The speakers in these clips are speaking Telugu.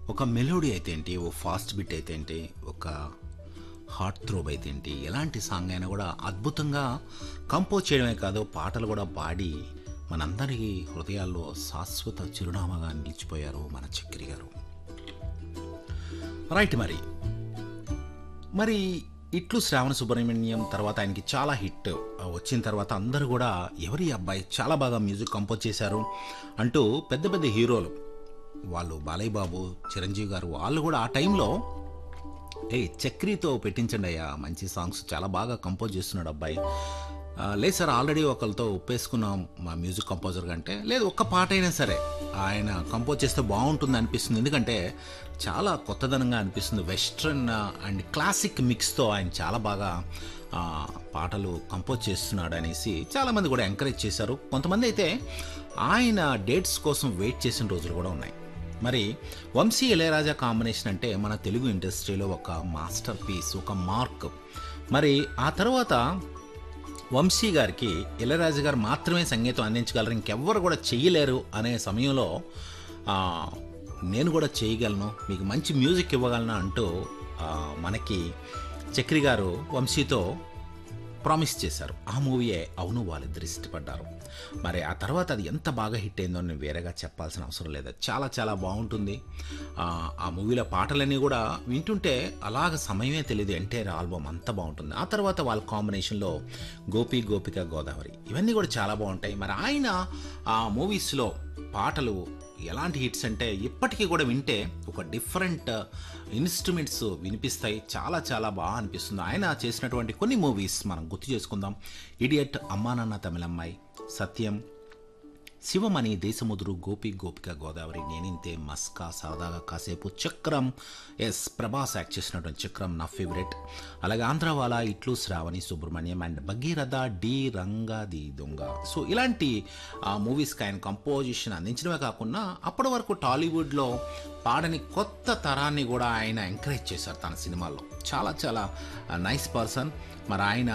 ఒక మెలోడీ అయితే ఏంటి ఓ ఫాస్ట్ బిట్ అయితే ఏంటి ఒక హార్ట్ థ్రోబ్ అయితే ఏంటి ఎలాంటి సాంగ్ అయినా కూడా అద్భుతంగా కంపోజ్ చేయడమే కాదు పాటలు కూడా పాడి మనందరి హృదయాల్లో శాశ్వత చిరునామాగా నిలిచిపోయారు మన చక్రి గారు రైట్ మరి మరి ఇట్లు శ్రావణ సుబ్రహ్మణ్యం తర్వాత ఆయనకి చాలా హిట్ వచ్చిన తర్వాత అందరూ కూడా ఎవరి అబ్బాయి చాలా బాగా మ్యూజిక్ కంపోజ్ చేశారు అంటూ పెద్ద పెద్ద హీరోలు వాళ్ళు బాలయ్య బాబు చిరంజీవి గారు వాళ్ళు కూడా ఆ టైంలో ఏ చక్రీతో పెట్టించండి అయ్యా మంచి సాంగ్స్ చాలా బాగా కంపోజ్ చేస్తున్నాడు అబ్బాయి ఆ, లేదు సార్ ఆల్రెడీ ఒకరితో ఒప్పేసుకున్నాం మా మ్యూజిక్ కంపోజర్ కంటే లేదు ఒక్క పాట అయినా సరే ఆయన కంపోజ్ చేస్తే బాగుంటుంది అనిపిస్తుంది ఎందుకంటే చాలా కొత్తదనంగా అనిపిస్తుంది వెస్ట్రన్ అండ్ క్లాసిక్ మిక్స్తో ఆయన చాలా బాగా ఆ, పాటలు కంపోజ్ చేస్తున్నాడు అనేసి చాలామంది కూడా ఎంకరేజ్ చేశారు కొంతమంది అయితే ఆయన డేట్స్ కోసం వెయిట్ చేసిన రోజులు కూడా ఉన్నాయి మరి వంశీ ఇళయరాజా కాంబినేషన్ అంటే మన తెలుగు ఇండస్ట్రీలో ఒక మాస్టర్ పీస్ ఒక మార్క్ మరి ఆ తర్వాత వంశీ గారికి ఇళయరాజు గారు మాత్రమే సంగీతం అందించగలరు ఇంకెవ్వరు కూడా చెయ్యలేరు అనే సమయంలో ఆ, నేను కూడా చేయగలను మీకు మంచి మ్యూజిక్ ఇవ్వగలను అంటూ ఆ, మనకి చక్రి గారు వంశీతో ప్రామిస్ చేశారు ఆ మూవీయే అవును వాళ్ళిద్దరు ఇష్టపడ్డారు మరి ఆ తర్వాత అది ఎంత బాగా హిట్ అయిందో నేను వేరేగా చెప్పాల్సిన అవసరం లేదు చాలా చాలా బాగుంటుంది ఆ, ఆ మూవీలో పాటలన్నీ కూడా వింటుంటే అలాగ సమయమే తెలియదు ఎంటైర్ ఆల్బమ్ అంత బాగుంటుంది ఆ తర్వాత వాళ్ళ కాంబినేషన్లో గోపి గోపిక గోదావరి ఇవన్నీ కూడా చాలా బాగుంటాయి మరి ఆయన ఆ మూవీస్లో పాటలు ఎలాంటి హిట్స్ అంటే ఇప్పటికీ కూడా వింటే ఒక డిఫరెంట్ ఇన్స్ట్రుమెంట్స్ వినిపిస్తాయి చాలా చాలా బాగా అనిపిస్తుంది ఆయన చేసినటువంటి కొన్ని మూవీస్ మనం గుర్తు చేసుకుందాం ఇడియట్ అమ్మా నాన్న తమిళమ్మాయి సత్యం శివమణి దేశముదురు గోపి గోపిక గోదావరి నేనింతే మస్కా సరదాగా కాసేపు చక్రం ఎస్ ప్రభాస్ యాక్ట్ చేసినటువంటి చక్రం నా ఫేవరెట్ అలాగే Andhrawala Itlu Sravani Subramanyam and Bhagiratha D Ranga the Donga so ఇలాంటి ఆ మూవీస్కి ఆయన కంపోజిషన్ అందించడమే కాకుండా అప్పటి వరకు టాలీవుడ్లో పాడని కొత్త తరాన్ని కూడా ఆయన ఎంకరేజ్ చేశారు తన సినిమాల్లో చాలా చాలా నైస్ పర్సన్ మరి ఆయన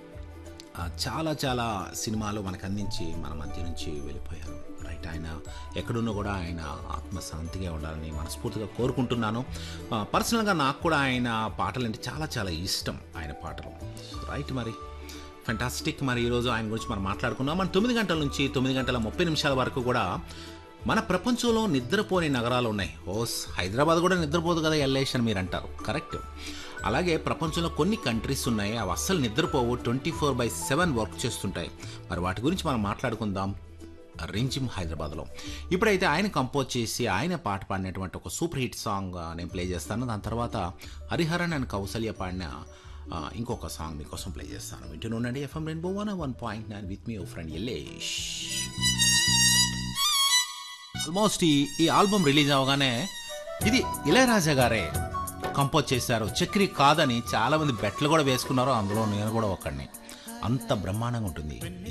ఆ, చాలా చాలా సినిమాలు మనకు అందించి మన మధ్య నుంచి వెళ్ళిపోయారు రైట్ ఆయన ఎక్కడున్నా కూడా ఆయన ఆత్మశాంతిగా ఉండాలని మనస్ఫూర్తిగా కోరుకుంటున్నాను ఆ, పర్సనల్గా నాకు కూడా ఆయన పాటలు అంటే చాలా చాలా ఇష్టం ఆయన పాటలు రైట్ మరి ఫెంటాస్టిక్ మరి ఈరోజు ఆయన గురించి మనం మాట్లాడుకున్నాం మన తొమ్మిది గంటల నుంచి తొమ్మిది గంటల ముప్పై నిమిషాల వరకు కూడా మన ప్రపంచంలో నిద్రపోని నగరాలు ఉన్నాయి ఓస్ హైదరాబాద్ కూడా నిద్రపోదు కదా ఎల్లేష్ అని మీరు అంటారు కరెక్ట్ అలాగే ప్రపంచంలో కొన్ని కంట్రీస్ ఉన్నాయి అవి అస్సలు నిద్రపోవు twenty four by seven work చేస్తుంటాయి మరి వాటి గురించి మనం మాట్లాడుకుందాం రింజిమ్ హైదరాబాద్లో ఇప్పుడైతే ఆయన కంపోజ్ చేసి ఆయన పాట పాడినటువంటి ఒక సూపర్ హిట్ సాంగ్ ఆ, నేను ప్లే చేస్తాను దాని తర్వాత హరిహరన్ అండ్ కౌసల్య పాడిన ఆ, ఇంకొక సాంగ్ మీకోసం ప్లే చేస్తాను వింటూనే ఉండండి FM rainbow one one point nine with me ఓ ఫ్రెండ్ ఎల్లేష్ ఆల్మోస్ట్ ఈ ఈ ఆల్బమ్ రిలీజ్ అవగానే ఇది ఇళయరాజా గారే కంపోజ్ చేశారు చక్రి కాదని చాలా మంది బెట్లు కూడా వేసుకున్నారు అందులో నేను కూడా ఒకడిని అంత బ్రహ్మాండంగా ఉంటుంది